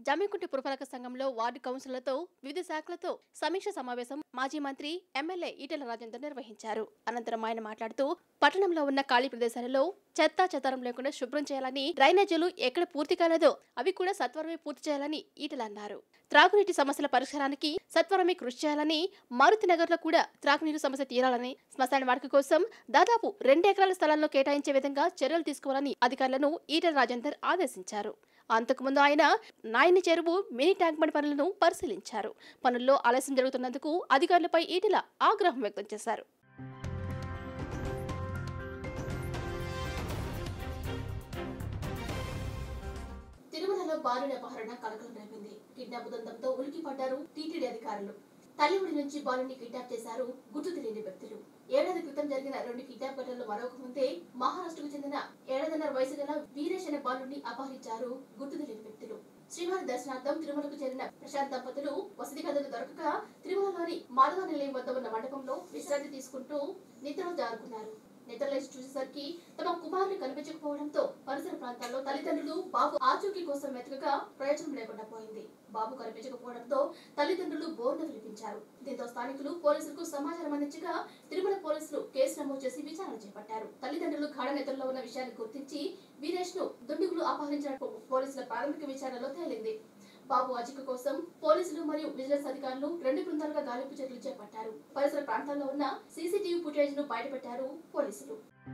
జమ్మికుంట పురపాలక సంఘంలో వార్డు కౌన్సిలర్లతో వివిధ శాఖలతో సమీక్ష సమావేశం మాజీ మంత్రి ఎమ్మెల్యే ఈటెల రాజేందర్ నిర్వహించారు అనంతరం ఆయన మాట్లాడుతూ పట్టణంలో ఉన్న ఖాళీ ప్రదేశాలలో చెత్త చెదారం లేకుండా శుభ్రం చేయాలని డ్రైనేజీలు ఎక్కడ పూర్తి కాలేదో అవి కూడా సత్వరమే పూర్తి చేయాలని ఈటెల అన్నారు త్రాగునీటి సమస్యల పరిష్కారానికి సత్వరమే కృషి చేయాలని మారుతి నగర్ లో కూడా త్రాగునీరు సమస్య తీరాలని శ్మశాన వాడిక కోసం దాదాపు రెండు ఎకరాల స్థలాల్లో కేటాయించే విధంగా చర్యలు తీసుకోవాలని అధికారులను ఈటెల రాజేందర్ ఆదేశించారు అంతకుముందు ఆయన నాయని చెరువు మినీ ట్యాంక్ బండ్ పనులను పరిశీలించారు పనుల్లో ఆలస్యం జరుగుతున్నందుకు అధికారులపై ఈటెల ఆగ్రహం వ్యక్తం చేశారు తిరుమలలో బాలుడి అపహరణ కలకలం రేపింది కిడ్నాప్ ఉదంతంతో ఉలికి పడ్డారు టీటీడీ అధికారులు తల్లివుడి నుంచి బాలుని కిడ్నాప్ చేశారు గుర్తు తెలియని వ్యక్తులు ఏడాది క్రితం జరిగిన రెండు కిడ్నాప్ ఘటనలు మరొక ముందే మహారాష్ట్రకు చెందిన ఏడాదిన్నర వయసు గల వీరేష్ అనే బాలుడిని అపహరించారు గుర్తు తెలియని వ్యక్తులు శ్రీవారి దర్శనార్థం తిరుమలకు చేరిన ప్రశాంత్ దంపతులు వసతి గదులు దొరకక తిరుమలలోని మాధవ నిలయం వద్ద ఉన్న మండపంలో విశ్రాంతి తీసుకుంటూ నిద్రలో జారుకున్నారు నిద్రలేసి చూసేసరికి తమ కుమారుని కనిపించకపోవడంతో పరిసర ప్రాంతాల్లో తల్లిదండ్రులు బాబు ఆచూకీ కోసం వెతకగా ప్రయోజనం లేకుండా పోయింది బాబు కనిపించకపోవడంతో తల్లిదండ్రులు బోర్డు విలిపించారు దీంతో స్థానికులు పోలీసులకు సమాచారం అందించగా తిరుమల పోలీసులు కేసు నమోదు చేసి విచారణ చేపట్టారు తల్లిదండ్రులు గాఢ నిద్రలో ఉన్న విషయాన్ని గుర్తించి వీరేష్ ను దుండుగులు అపహరించినట్టు పోలీసుల ప్రాథమిక విచారణలో తేలింది బాబు అజిక కోసం పోలీసులు మరియు విజిలెన్స్ అధికారులు రెండు బృందాలుగా గాలింపు చర్యలు చేపట్టారు పరిసర ప్రాంతాల్లో ఉన్న సీసీటీవీ ఫుటేజ్ ను బయటపెట్టారు పోలీసులు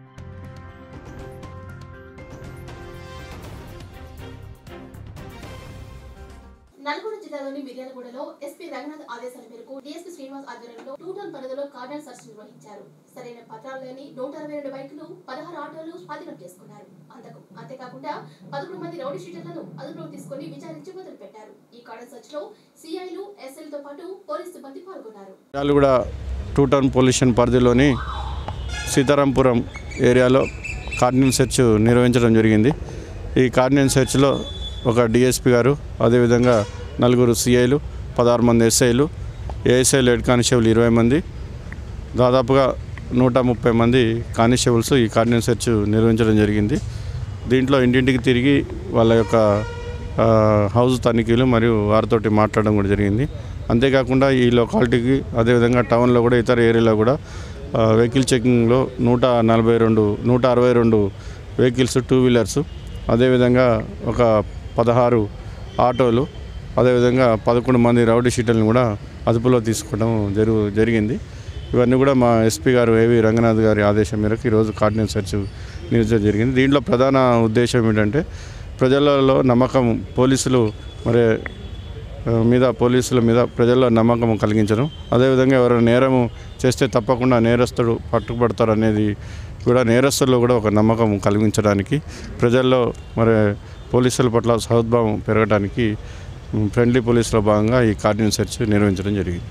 నల్గొండ జిల్లాలోని మిర్యాలగూడలో ఎస్పీ రంగనాథ్ ఆదేశాల మేరకు డీఎస్పీ శ్రీనివాస్ ఆధ్వర్యంలో టూ టౌన్ పరిధిలో కార్డన్ సర్చ్ నిర్వహించారు సరైన పత్రాలు లేని నూట అరవై రెండు బైకులు పదహారు ఆటోలు స్వాధీనం చేసుకున్నారు అంతకు అంతేకాకుండా పదకొండు మంది రౌడీ షీటర్లను అదుపులోకి తీసుకుని విచారించి మొదలుపెట్టారు ఈ కార్డన్ సర్చ్ లో సిఐలు ఎస్ఎల్తో పాటు పోలీస్ సిబ్బంది పాల్గొన్నారు యాలుగూడ టూ టౌన్ పొల్యూషన్ పరిధిలోని సీతారాంపురం ఏరియాలో కార్డినెన్స్ సెర్చ్ నిర్వహించడం జరిగింది ఈ కార్డినెన్స్ సెర్చ్లో ఒక డిఎస్పి గారు అదేవిధంగా నలుగురు సిఐలు పదహారు మంది ఎస్ఐలు ఏఎస్ఐలు హెడ్ కానిస్టేబుల్ ఇరవై మంది దాదాపుగా నూట ముప్పై మంది కానిస్టేబుల్స్ ఈ కార్డినెన్స్ సెర్చ్ నిర్వహించడం జరిగింది దీంట్లో ఇంటింటికి తిరిగి వాళ్ళ యొక్క ఆ, హౌస్ తనిఖీలు మరియు వారితోటి మాట్లాడడం కూడా జరిగింది అంతేకాకుండా ఈ లొకాలిటీకి అదేవిధంగా టౌన్లో కూడా ఇతర ఏరియాలో కూడా ఆ, వెహికల్ చెకింగ్లో నూట నలభై రెండు నూట అరవై రెండు వెహికల్స్ టూ వీలర్స్ అదేవిధంగా ఒక పదహారు ఆటోలు అదేవిధంగా పదకొండు మంది రౌడీ షీటర్లను కూడా అదుపులో తీసుకోవడం జరుగు జరిగింది ఇవన్నీ కూడా మా ఎస్పీ గారు ఏవి రంగనాథ్ గారి ఆదేశం మేరకు ఈరోజు కార్డినెన్స్ సెర్చ్ నిర్వహించడం జరిగింది దీంట్లో ప్రధాన ఉద్దేశం ఏంటంటే ప్రజలలో నమ్మకం పోలీసులు మరి ఆ, మీద పోలీసుల మీద ప్రజల్లో నమ్మకం కలిగించడం అదేవిధంగా ఎవరైనా నేరము చేస్తే తప్పకుండా నేరస్తుడు పట్టుబడతారు అనేది కూడా నేరస్తుల్లో కూడా ఒక నమ్మకం కలిగించడానికి ప్రజల్లో మరి పోలీసుల పట్ల సహద్భావం పెరగడానికి ఉమ్, ఫ్రెండ్లీ పోలీసులో భాగంగా ఈ కార్డినెన్స్ సెర్చ్ నిర్వహించడం జరిగింది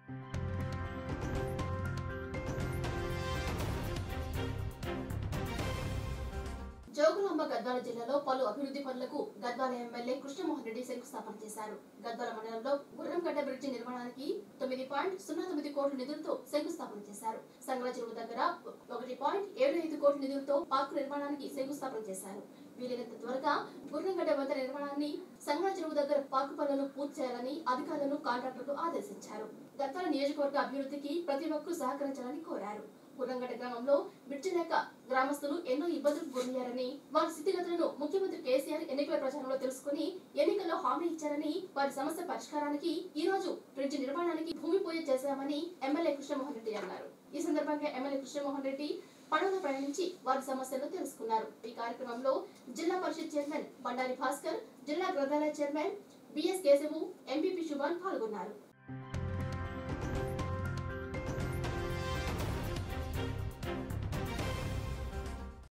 జోగులాంబ గద్వాల జిల్లాలో పలు అభివృద్ధి పనులకు గద్వాల ఎమ్మెల్యే కృష్ణమోహన్ రెడ్డి శంకుస్థాపన చేశారు గద్వాల మండలంలో గుర్రంగడ్డ బ్రిడ్జి నిర్మాణానికి తొమ్మిది పాయింట్ సున్నా తొమ్మిది కోట్ల నిధులతో శంకుస్థాపన చేశారు సంగల చెరువు దగ్గర ఒకటి పాయింట్ ఏడు ఐదు కోట్ల నిధులతో పార్కు నిర్మాణానికి శంకుస్థాపన చేశారు వీలైనంత త్వరగా గుర్రంగడ్డ వంతెన నిర్మాణాన్ని సంగళ చెరువు దగ్గర పార్కు పనులను పూర్తి చేయాలని అధికారులను కాంట్రాక్టర్లు ఆదేశించారు గద్వాల నియోజకవర్గ అభివృద్ధికి ప్రతి ఒక్కరూ సహకరించాలని కోరారు గుర్రంగడ్డ గ్రామంలో బ్రిడ్జి లేక గ్రామస్తులు ఎన్నో ఇబ్బందులకు గురయ్యారని వారి స్థితిగతులను ముఖ్యమంత్రి కేసీఆర్ ఎన్నికల ప్రచారంలో తెలుసుకుని ఎన్నికల్లో హామీ ఇచ్చారని వారి సమస్య పరిష్కారానికి ఈ రోజు బ్రిడ్జి నిర్మాణానికి భూమి పూజ చేశామని ఎమ్మెల్యే కృష్ణమోహన్ రెడ్డి అన్నారు ఈ సందర్భంగా ఎమ్మెల్యే కృష్ణమోహన్ రెడ్డి పడవలో ప్రయాణించి వారి సమస్యలను తెలుసుకున్నారు ఈ కార్యక్రమంలో జిల్లా పరిషత్ చైర్మన్ బండారి భాస్కర్ జిల్లా గ్రంథాలయ chairman BS Keshavu MPP Subhan పాల్గొన్నారు